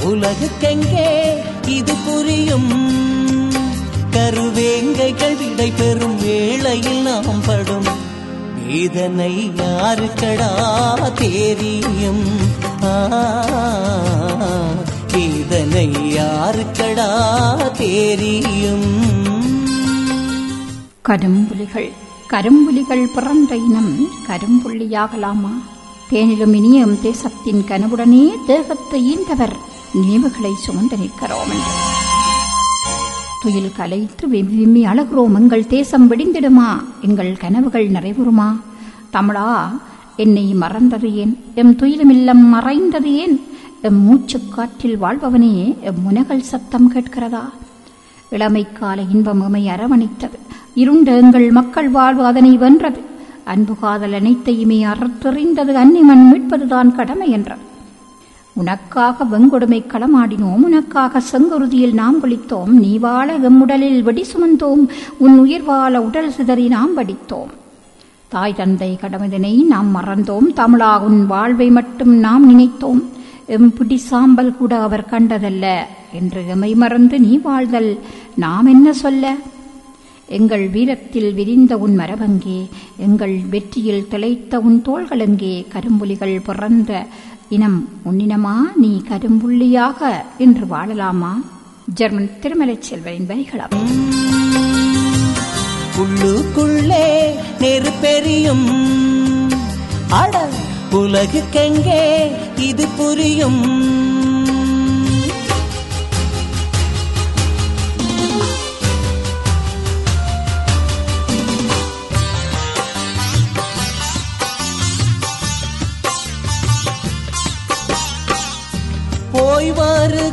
உலகுக்கெங்கே இது புரியும் கருவேங்கைகள் விடை பெறும் வேளையில் நாம் படும் வேதனை யாருக்கடா தெரியும் ஆ, வேதனை யாருக்கடா தெரியும் கரும்புலிகள் கரும்புலிகள் பிறந்த இனம் கரும்புள்ளியாகலாமா தேனிலும் இனியும் தேசத்தின் கனவுடனே தேகத்தை ஈந்தவர் நினைவுகளை சுமந்து நிற்கிறோம் என்று துயில் கலைத்து விம்மி விம்மி அழகிறோம் எங்கள் தேசம் வெடிந்திடுமா எங்கள் கனவுகள் நிறைவுறுமா தமிழா என்னை மறந்தது ஏன் எம் துயிலுமில்லம் மறைந்தது ஏன் எம் மூச்சுக் காற்றில் வாழ்பவனே எம் முனகல் சத்தம் கேட்கிறதா இளமைக்கால இன்பம் எமை அரவணைத்தது இருண்ட எங்கள் மக்கள் வாழ்வு அதனை வென்றது அன்பு காதல் அனைத்தையுமே அறுத்தெறிந்தது அன்னிமண் மீட்பதுதான் கடமை என்றது உனக்காக வெங்கொடுமை களமாடினோம் உனக்காக செங்குருதியில் நாம் குளித்தோம் நீ வாழ எம்முடலில் வெடி சுமந்தோம் உன் உயிர் வாழ உடல் சிதறி நாம் வடித்தோம் தாய் தந்தை கடமைதனை நாம் மறந்தோம் தமிழா உன் வாழ்வை மட்டும் நாம் நினைத்தோம் எம் பிடி சாம்பல் கூட அவர் கண்டதல்ல என்று எமை மறந்து நீ வாழ்தல் நாம் என்ன சொல்ல எங்கள் வீரத்தில் விரிந்த உன் மரபங்கே எங்கள் வெற்றியில் திளைத்த உன் தோள்களெங்கே கரும்புலிகள் பிறந்த இனம் உன்னினமா நீ கரும்புள்ளியாக என்று வாழலாமா ஜெர்மன் திருமலை செல்வரின் வரிகளம் உள்ளுக்குள்ளே நெருப்பெரியும் அட உலகுக்கெங்கே இது புரியும் போய்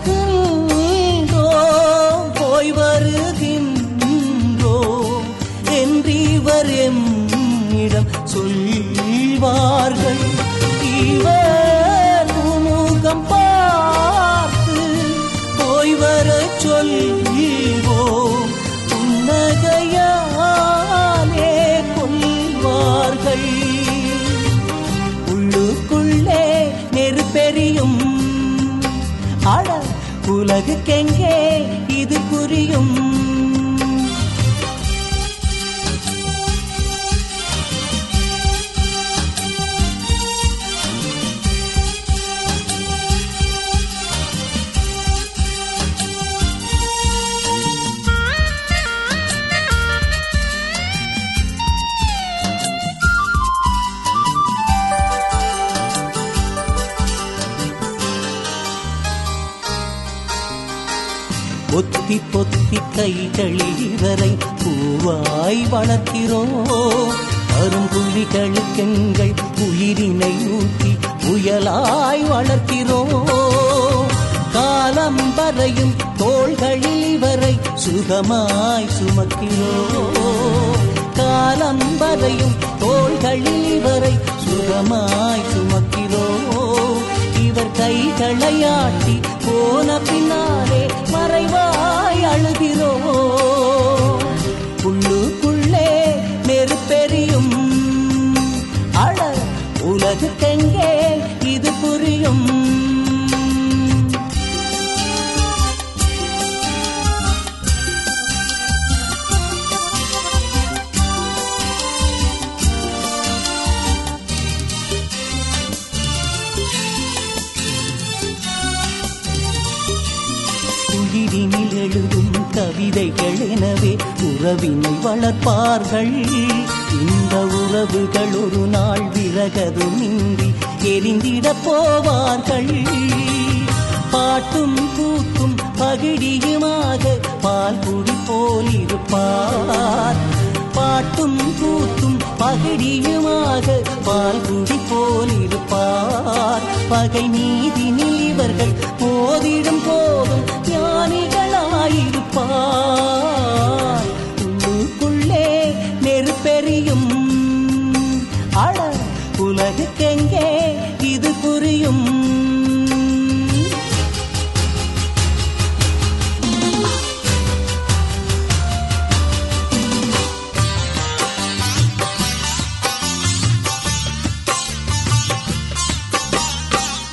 வருகின்றோம் போய் வருகின்றோம் என்றிவர் எம்மிடம் சொல்வார்கள் இவர் முகம் பார்த்து போய் வர சொல்வோம் புன்னகையாலே கொள்வார்கள் உள்ளுக்குள்ளே நெருப்பெரியும் அட உலகுக்கெங்கே இது புரியும் பொத்தி பொத்தி கைகளில் இவரை பூவாய் வளர்க்கிறோம் அரும்புலிகளுக்கெங்கள் உயிரினை ஊட்டி புயலாய் வளர்க்கிறோம் காலம் வரையும் தோள்களில் இவரை சுகமாய் சுமக்கிறோம் காலம் வரையும் தோள்களில் இவரை சுகமாய் சுமக்கிறோம் இவர் கைகளை ஆட்டி போன பின்னாலே மறைவாய் அழுகிறோம் உள்ளுக்குள்ளே நெருப்பெரியும் அழ உலகுக்கெங்கே இது புரியும் உயிரினில் எழுதும் கவிதைகள் எனவே உறவினை வளர்ப்பார்கள் இந்த உறவுகள் ஒரு நாள் விறகதுமின்றி எரிந்திடப் போவார்கள் பாட்டும் கூத்தும் பகிடியுமாக பால் குடி போல் இருப்பார் பாட்டும் கூத்தும் பகிடியுமாக பால் குடி போல் இருப்பார் பகை நீதினில் இவர்கள் போதிடும் போதும் ஞானிகளாயிருப்பார் உள்ளுக்குள்ளே நெருப்பெரியும் அழ உலகுக்கெங்கே இது புரியும்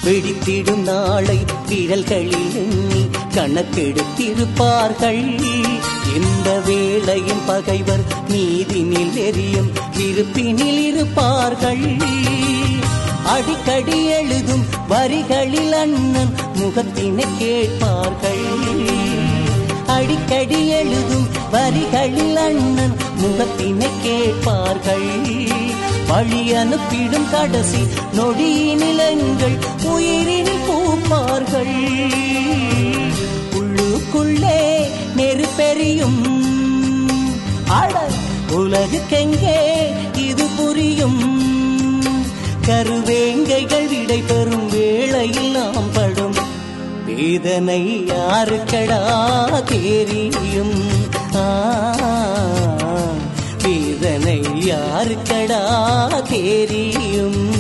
வெடித்திடும் நாளை விரல்களில் எண்ணி கணக்கெடுத்திருப்பார்கள் எந்த வேளையும் பகைவர் மீதினில் எரியும் இருப்பினில் இருப்பார்கள் அடிக்கடி எழுதும் வரிகளில் அண்ணன் முகத்தினை கேட்பார்கள் அடிக்கடி எழுதும் வரிகளில் அண்ணன் முகத்தினை கேட்பார்கள் வழி அனுப்பிடும் கடைசி நொடியினிலங்கள் உயிரினில் பூப்பார்கள் உள்ளுக்குள்ளே நெருப்பெரியும் அட உலகுக்கெங்கே இது புரியும் கருவேங்கைகள் விடை பெறும் வேளையில் நாம் படும் வேதனை யாருக்கடா தெரியும் ஆ, வேதனை யாருக்கடா தெரியும்